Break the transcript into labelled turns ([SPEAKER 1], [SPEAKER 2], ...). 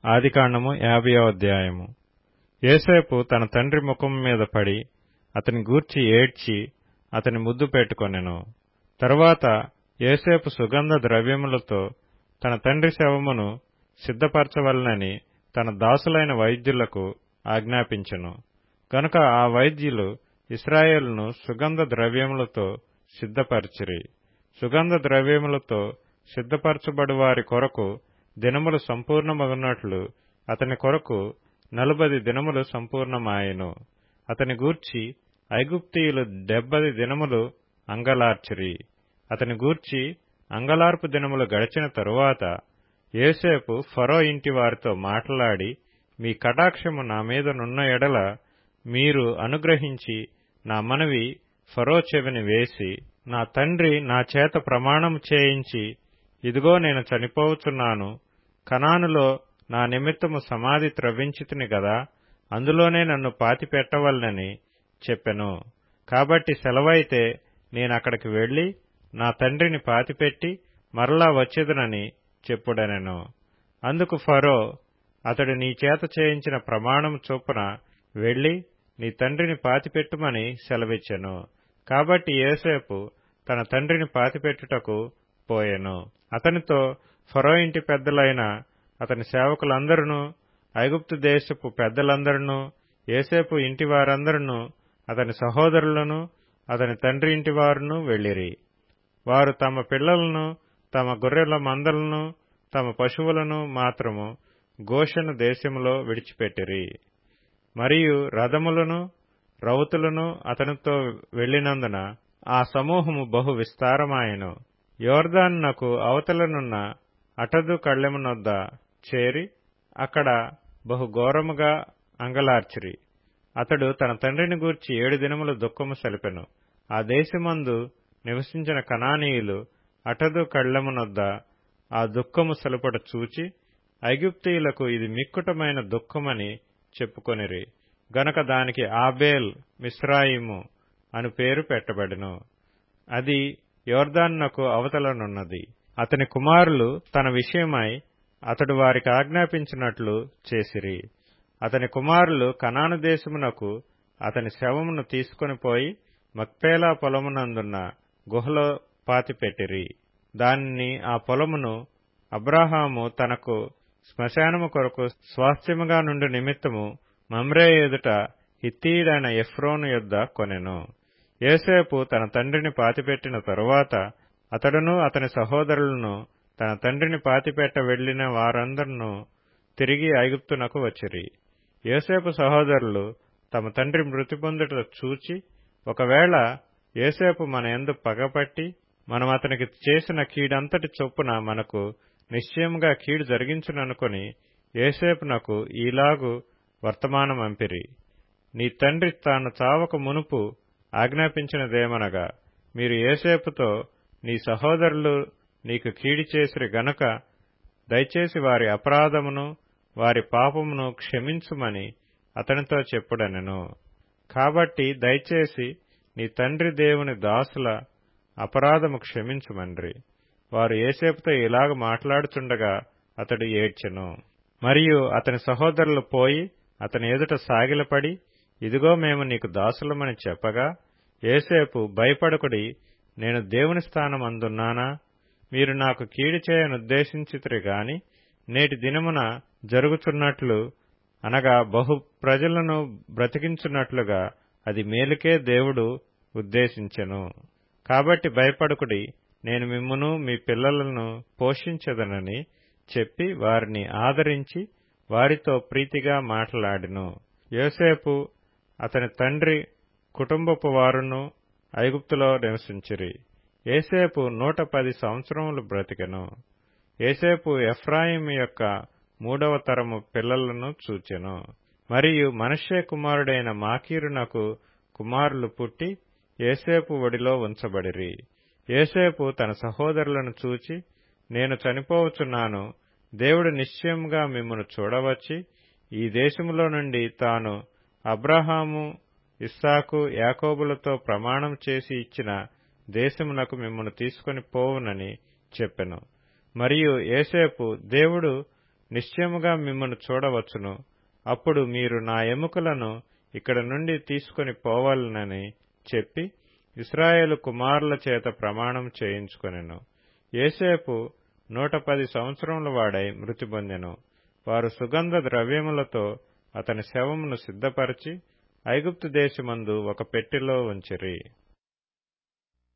[SPEAKER 1] ఆదికాండము యాభయో అధ్యాయము యోసేపు తన తండ్రి ముఖం మీద పడి అతని గూర్చి ఏడ్చి అతని ముద్దు పెట్టుకొనెను తరువాత యోసేపు సుగంధ ద్రవ్యములతో తన తండ్రి శవమును సిద్ధపరచవలనని తన దాసులైన వైద్యులకు ఆజ్ఞాపించెను గనుక ఆ వైద్యులు ఇస్రాయేలును సుగంధ ద్రవ్యములతో సిద్ధపరచిరి సుగంధ ద్రవ్యములతో సిద్ధపరచబడు వారి కొరకు దినములు సంపూర్ణమగునట్లు అతని కొరకు నలుబది దినములు సంపూర్ణమాయెను అతని గూర్చి ఐగుప్తీయులు డెబ్బది దినములు అంగలార్చిరి అతని గూర్చి అంగలార్పు దినములు గడిచిన తరువాత యోసేపు ఫరో ఇంటి వారితో మాట్లాడి మీ కటాక్షము నా మీద నున్న ఎడల మీరు అనుగ్రహించి నా మనవి ఫరో చెవిని వేసి నా తండ్రి నా చేత ప్రమాణం చేయించి ఇదిగో నేను చనిపోవచున్నాను కనానులో నా నిమిత్తము సమాధి త్రవ్వించితిని గదా అందులోనే నన్ను పాతిపెట్టవలనని చెప్పెను కాబట్టి సెలవైతే నేనక్కడికి వెళ్లి నా తండ్రిని పాతిపెట్టి మరలా వచ్చేదనని చెప్పుడనెను అందుకు ఫరో అతడు నీ చేత చేయించిన ప్రమాణం చొప్పున వెళ్లి నీ తండ్రిని పాతిపెట్టుమని సెలవిచ్చెను కాబట్టి యోసేపు తన తండ్రిని పాతిపెట్టుటకు పోయెను అతనితో ఫరో ఇంటి పెద్దలైన అతని సేవకులందరూ ఐగుప్తు దేశపు పెద్దలందరూ యోసేపు ఇంటి వారందరూ అతని సహోదరులను అతని తండ్రి ఇంటి వారును వెళ్లిరి వారు తమ పిల్లలను తమ గొర్రెల మందలను తమ పశువులను మాత్రము గోషను దేశములో విడిచిపెట్టిరి మరియు రథములను రౌతులను అతనితో వెళ్లినందున ఆ సమూహము బహు విస్తారమాయెను యోర్దానునకు అవతలనున్న అటదు కళ్ళెమునొద్ద చేరి అక్కడ బహు ఘోరముగా అంగలార్చిరి అతడు తన తండ్రిని గూర్చి ఏడు దినములు దుఃఖము సలిపెను ఆ దేశమందు నివసించిన కనానీయులు అటదు కళ్ళెమునొద్ద ఆ దుఃఖము సలుపట చూచి ఐగుప్తీయులకు ఇది మిక్కుటమైన దుఃఖమని చెప్పుకొనిరి గనక దానికి ఆబేల్ మిశ్రాయిము అను పేరు పెట్టబడెను అది యోర్దానునకు అవతలనున్నది అతని కుమారులు తన విషయమై అతడు వారికి ఆజ్ఞాపించినట్లు చేసిరి అతని కుమారులు కనాను దేశమునకు అతని శవమును తీసుకొని పోయి మక్పేలా పొలమునందున్న గుహలో పాతిపెట్టిరి దానిని ఆ పొలమును అబ్రాహాము తనకు శ్మశానము కొరకు స్వాస్థ్యముగా నుండి నిమిత్తము మమ్రే ఎదుట హిత్తీయుడైన ఎఫ్రోను యొద్ద కొనెను యోసేపు తన తండ్రిని పాతిపెట్టిన తరువాత అతడును అతని సహోదరులను తన తండ్రిని పాతిపెట్ట వెళ్లిన వారందరూ తిరిగి ఐగుప్తునకు వచ్చిరి యోసేపు సహోదరులు తమ తండ్రి మృతి పొందుట చూచి ఒకవేళ యోసేపు మన ఎందు పగపట్టి మనం అతనికి చేసిన కీడంతటి చొప్పున మనకు నిశ్చయముగా కీడు జరిగించుననుకొని యోసేపునకు ఈలాగు వర్తమానమంపిరి నీ తండ్రి తాను చావక మునుపు ఆజ్ఞాపించినదేమనగా మీరు యోసేపుతో నీ సహోదరులు నీకు కీడి చేసిరి గనుక దయచేసి వారి అపరాధమును వారి పాపమును క్షమించుమని అతనితో చెప్పుడనెను కాబట్టి దయచేసి నీ తండ్రి దేవుని దాసుల అపరాధము క్షమించుమండ్రి వారు ఏసేపుతో ఇలాగ మాట్లాడుచుండగా అతడు ఏడ్చెను మరియు అతని సహోదరులు పోయి అతని ఎదుట సాగిలపడి ఇదిగో మేము నీకు దాసులమని చెప్పగా ఏసేపు భయపడకుడి నేను దేవుని స్థానం అందున్నానా మీరు నాకు కీడు చేయనుద్దేశించితురి గాని నేటి దినమున జరుగుచున్నట్లు అనగా బహు ప్రజలను బ్రతికించున్నట్లుగా అది మేలుకే దేవుడు ఉద్దేశించెను కాబట్టి భయపడకుడి నేను మిమ్మును మీ పిల్లలను పోషించదనని చెప్పి వారిని ఆదరించి వారితో ప్రీతిగా మాట్లాడిను యోసేపు అతని తండ్రి కుటుంబపు వారును ఐగుప్తులో నివసించిరి ఏసేపు నూట పది సంవత్సరములు బ్రతికెను ఏసేపు ఎఫ్రాయిం యొక్క మూడవ తరము పిల్లలను చూచెను మరియు మనషే కుమారుడైన మాకీరునకు కుమారులు పుట్టి ఏసేపు ఒడిలో ఉంచబడిరి ఏసేపు తన సహోదరులను చూచి నేను చనిపోవచున్నాను దేవుడు నిశ్చయముగా మిమ్మను చూడవచ్చి ఈ దేశములో నుండి తాను అబ్రహాము ఇస్సాకు యాకోబులతో ప్రమాణం చేసి ఇచ్చిన దేశమునకు మిమ్మను తీసుకొని పోవునని చెప్పెను మరియు ఏసేపు దేవుడు నిశ్చయముగా మిమ్మను చూడవచ్చును అప్పుడు మీరు నా ఎముకలను ఇక్కడ నుండి తీసుకొని పోవాలనని చెప్పి ఇస్రాయేలు కుమారుల చేత ప్రమాణం చేయించుకొనెను ఏసేపు నూట పది సంవత్సరముల వాడై మృతి పొందెను వారు సుగంధ ద్రవ్యములతో అతని శవమును సిద్ధపరిచి ఐగుప్తు దేశమందు ఒక పెట్టెలో ఉంచిరి